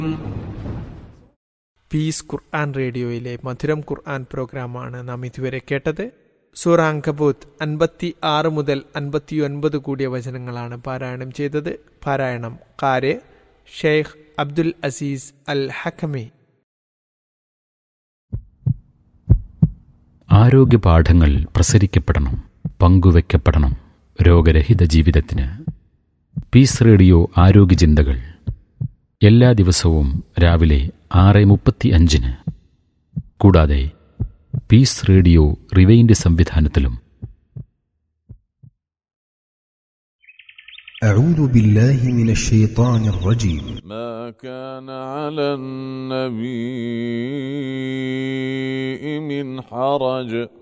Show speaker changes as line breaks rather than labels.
piece ഖുർആൻ റേഡിയോയിലെ മധുരം ഖുർആൻ പ്രോഗ്രാമാണ് നാം ഇതുവരെ കേട്ടത് സൂറ അങ്കബൂത്ത് അൻപത്തി ആറ് മുതൽ അൻപത്തിയൊൻപത് കൂടിയ വചനങ്ങളാണ് പാരായണം ചെയ്തത് പാരായണം കാരെ ഷെയ്ഖ് അബ്ദുൽ അസീസ് അൽ ഹക്കമി
ആരോഗ്യ പാഠങ്ങൾ പ്രസരിക്കപ്പെടണം പങ്കുവെക്കപ്പെടണം രോഗരഹിത ജീവിതത്തിന് പീസ് റേഡിയോ ആരോഗ്യ ചിന്തകൾ എല്ലാ ദിവസവും രാവിലെ ആറ് മുപ്പത്തി അഞ്ചിന് കൂടാതെ പീസ് റേഡിയോ റിവൈൻഡ് സംവിധാനത്തിലും
أعوذ بالله من الشيطان الرجيم
ما كان على النبي من حرج